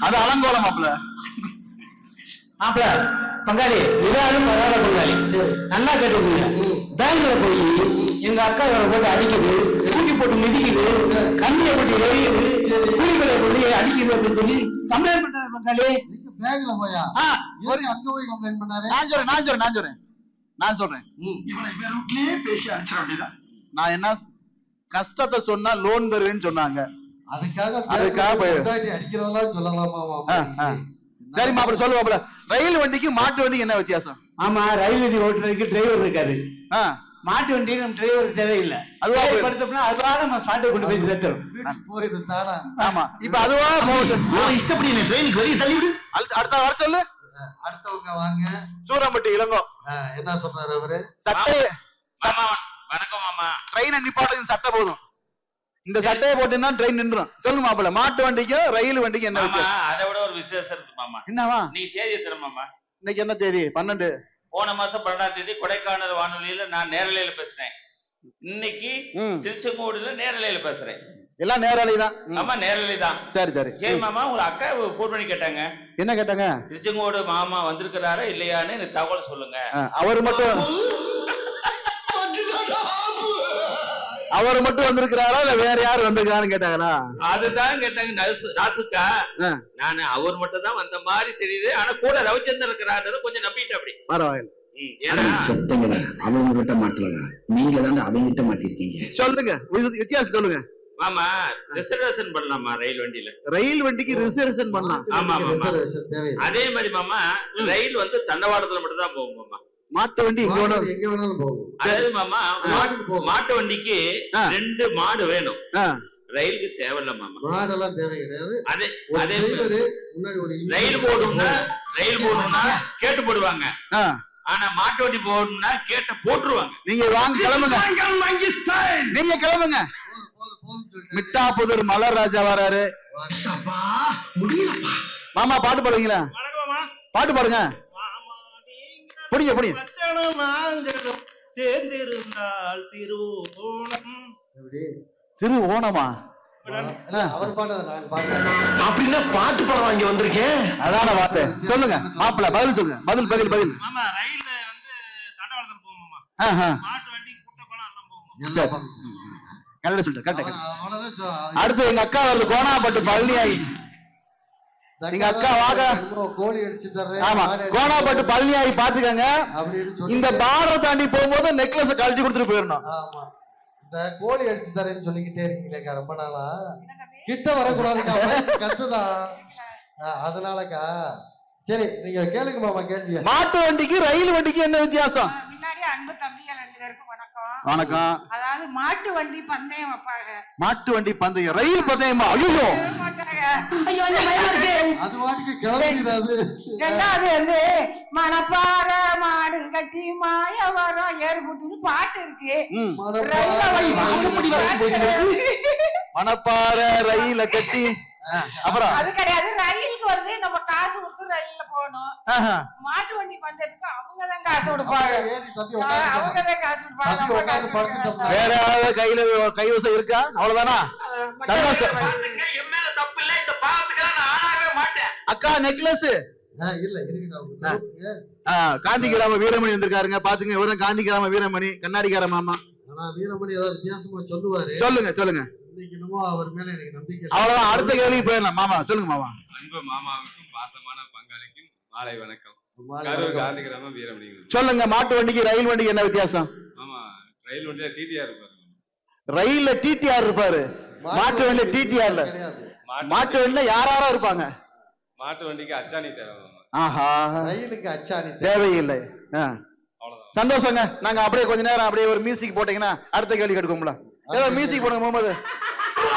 அது அலங்கோலம் மாப்பிள மாப்பிள பங்காளி இதாலும் பரவாயில்ல பங்காளி நல்லா கேட்டுக்கோங்க பேங்க்ல போய் எங்க அக்கா இவரை போட்டு அடிக்குது தூக்கி போட்டு மிதிக்குது கண்ணியை போட்டு எரியுது கூலிகளை போட்டு அடிக்குது அப்படின்னு சொல்லி கம்ப்ளைண்ட் பண்றாரு பங்காளி நீங்க பேங்க்ல போயா ஆ, ஒரு அங்க போய் கம்ப்ளைண்ட் பண்ணாரு நான் சொல்றேன் நான் சொல்றேன் நான் சொல்றேன் நான் சொல்றேன் ம். இவனை இவன் வீட்லயே பேசி அடிச்சிட வேண்டியதான் நான் என்ன கஷ்டத்தை சொன்னா லோன் தருவேன்னு சொன்னாங்க அதுக்காக அதுக்காக பேங்க்ல போய்- பொண்டாட்டி அடிக்கிறதெல்லாம் சொல்லலாமா ஆ, ஆ. சரி மாப்பிள சொல்லு மாப்பிள ரயில் வண்டிக்கு மாட்டு வண்டிக்கு என்ன வித்தியாசம் ஆமா ரயில் வண்டி ஓட்டுறதுக்கு டிரைவர் இருக்காரு ஆ, மாட்டு வண்டி நம்ம டிரைவர் தேவையில்லை அதுவா அதுவா போயிடும். படுத்தோம்னா அதுவா நம்ம ஸ்பாட்டை கொண்டு போய் சேர்த்துரும் வீட்டுக்கு போயிடும் தானா ஆமா இப்ப அதுவா போகட்டும் அவன் இஷ்டப்படி என்ன ட்ரெயினுக்கு வெளியே தள்ளி விடு அடுத்த அடுத்த வர சொல்லு அடுத்தவங்க வாங்க சூரம்பட்டி இளங்கோ ஆ, என்ன சொல்றாரு அவரு சட்டை மாமா வணக்கம் மாமா ட்ரெயினை நிப்பாட்டுக்கு சட்டை போதும் இந்த சட்டையை போட்டுன்னா ட்ரெயின் நின்றும் சொல்லுங்க மாப்பிள மாட்டு வண்டிக்கும் ரயில் வண்டிக்கும் என்ன மாமா வித்தியாசம் அதை விட ஒரு விசேஷம் இருக்கு மாமா என்னவா இன்னைக்கு தேதி எத்தனை மாமா இன்னைக்கு என்ன தேதி பன்னெண்டு போன மாசம் பன்னெண்டாம் தேதி கொடைக்கானல் வானொலியில நான் நேரலையில பேசுறேன் இன்னைக்கு ம். திருச்செங்கோடுல நேரலையில பேசுறேன் எல்லாம் நேரலை தான் ம். ஆமா நேரலை தான் சரி சரி சரி ம். மாமா உங்க அக்கா போன் பண்ணி கேட்டாங்க என்ன கேட்டாங்க திருச்செங்கோடு மாமா வந்திருக்கிறாரா இல்லையான்னு எனக்கு தகவல் சொல்லுங்க ஆ, அவர் மட்டும் அவர் மட்டும் வந்திருக்கிறாரா இல்ல வேற யாரு வந்திருக்கான்னு கேட்டாங்களா அதுதான் கேட்டாங்க நசு- ராசுக்கா ஆ, நானு அவர் மட்டும் தான் வந்த மாதிரி தெரியுது ஆனா கூட ரவிச்சந்திரன் இருக்கிறாரு கொஞ்சம் நம்பிட்டு அப்படி பரவாயில்ல ம், ஏன்னா செத்தங்கடா அவங்க கிட்ட மாட்டலடா நீங்க தாண்டா அவங்க கிட்ட மாட்டிருக்கீங்க சொல்லுங்க வித்- வித்தியாசம் சொல்லுங்க மாமா ரிசர்வேஷன் பண்ணலாமா ரயில் வண்டியில ரயில் வண்டிக்கு ரிசர்வேஷன் பண்ணலாம் ஆமா, ஆமா. ரிசர்வேஷன் தேவையில்லை அதே மாதிரி மாமா ரயில் வந்து தண்டவாளத்துல மட்டும் தான் போகும் மாமா மாட்டு வண்டி இங்க மாடு ஒண்ணு எங்க வேணாலும் போகும் அதாவது மாமா மாட்டுக்கு போகும் மாட்டு வண்டிக்கு ஆ. ரெண்டு மாடு வேணும் ஆ, ரயிலுக்கு தேவையில்ல மாமா மாடெல்லாம் தேவை கிடையாது அதே ஒரு அதே டிரைவரு முன்னாடி ஒரு engine ரயில் போடணும்னா ரயில் போடணும்னா கேட்டு போடுவாங்க ஆ. ஆனா மாட்டு வண்டி போடணும்னா கேட்ட போட்டுருவாங்க நீங்க வாங்க கிளம்புங்க வாங்கி ஸ்டைல் நீங்க கிளம்புங்க போதும், போதும், போதும்னு சொல்லிட்டு மிட்டாபுதூர் மலர் ராஜா வராரு அப்பா முடியலப்பா மாமா பாட்டு பாடுவீங்களா பாட்டு பாடுங்க புடிங்க புடிங்க வச்சனம் நாங்களும் சேர்ந்திருந்தால் திருவோணம் எப்படி? திரு ஓணமா இல்ல, அவர் பாடுறத நான் பாடுறேன் அப்படின்னா பாட்டு படம் வாங்கி வந்திருக்கேன் அதான வார்த்தை சொல்லுங்க மாப்பிள பதில் சொல்லுங்க பதில் பதில் பதில் ஆமா ரயில்ல வந்து தண்டவாளத்துல போகுமாமா ஆஹா. மாட்டு வண்டி குட்டை குளம் எல்லாம் போகுமா எல்லாம் சரி. பாடுறேன். கரெக்டா சொல்லிட்டு கரெக்டா அவன் அவ்வளவுதான் சொல்~ அடுத்து எங்க அக்கா வருது கோணாப்பட்டு பழனி ஆகி எங்க அக்கா வாங்க. அப்புறம் கோழி அடிச்சு தர்றேன் ஆமா மாடு அடிச்சு கோணாப்பட்டு தர்றேன் பழனி ஆகி பாத்துக்கங்க அப்படின்னு சொல்லி இந்த பார்டர் தாண்டி போகும்போது நெக்லஸ் கழட்டி கொடுத்துட்டு போயிடணும் ஆமா இந்த கோழி அடிச்சு தரேன்னு சொல்லிக்கிட்டே இருக்கீங்களேக்கா ரொம்ப நாளா கிட்ட வரக்கூடாதுக்கா பயந்து கத்துதான் ஆ, அதனாலக்கா சரி நீங்க கேளுங்க மாமா கேள்விய மாட்டு வண்டிக்கு ரயில் வண்டிக்கு என்ன வித்தியாசம் முன்னாடி அன்பு தம்பிகள் ரெண்டு பேருக்கும் வணக்கம் வணக்கம் அதாவது மாட்டு வண்டி பந்தயம் வைப்பாங்க மாட்டு வண்டி பந்தயம் ரயில் பந்தயமா ஐயோ வைக்க மாட்டாங்க ஐயோ அந்த பயமா இருக்கு அது வாட்டுக்கு கிளம்பிடாது ரெண்டாவது வந்து மணப்பாற மாடு கட்டி மாய வரம் ஏறுபுட்டுன்னு பாட்டு இருக்கு ம். ரயில்ல வை- வாசப்படி வரைக்கும் போயிட்டு மணப்பாற ரயில கட்டி ஆ, அப்புறம் அது கிடையாது ரயிலுக்கு வந்து நம்ம காசு கொடுத்து ரயில்ல போகணும் ஆஹா. மாட்டு வண்டி பந்தயத்துக்கு அவங்க தான் காசு கொடுப்பாங்க ஏறி தப்பி அவங்க உட்காந்து தான் காசு கொடுப்பாங்க தப்பி நம்ம உட்காந்து காசு படுத்துட்டோம்னா. வேற யாராவது கையில கைவசம் இருக்கா அவ்வளவுதானா சந்தோஷம். என் மேல தப்பு இல்ல இந்த பாவத்துக்கு நான் ஆளாகவே மாட்டேன் அக்கா நெக்லஸ் ஆ, இல்ல இருக்கட்டும் காந்தி கிராம வீரமணி வந்திருக்காருங்க பாத்துங்க இவரும் காந்தி கிராம வீரமணி கண்ணாடிக்கார மாமா ஆனா வீரமணி ஏதாவது வித்தியாசமா சொல்லுவாரு சொல்லுங்க சொல்லுங்க இன்னைக்கு என்னமோ அவர் மேல எனக்கு நம்பிக்கை இல்லை. அவ்வளவுதான் அடுத்த கேள்விக்கு போயிடலாம் மாமா சொல்லுங்க மாமா அன்பு மாமாவுக்கும் பாசமான பங்காளிக்கும் மாலை வணக்கம் மாலை கரூர் வணக்கம். காந்தி கிராமம் வீரமணி சொல்லுங்க மாட்டு வண்டிக்கு ரயில் வண்டிக்கு என்ன வித்தியாசம் ஆமா ரயில் வண்டியில டிடிஆர் இருப்பாரு ரயில்ல டிடிஆர் இருப்பாரு மாட்டு வண்டியில டிடிஆர்ல கிடையாது மாட்டு வண்டியில யாராரோ இருப்பாங்க மாட்டு வண்டிக்கு அச்சாணி தேவை மாமா ஆஹா ரயிலுக்கு அச்சாணி தேவை. தேவையில்லை ஆ. அவ்வளவுதான் சந்தோஷங்க நாங்க அப்படியே கொஞ்ச நேரம் அப்படியே ஒரு மியூசிக் போட்டீங்கன்னா அடுத்த கேள்வி கேட்டுக்கோங்களா ஏதோ மியூசிக் போடுங்க முகமது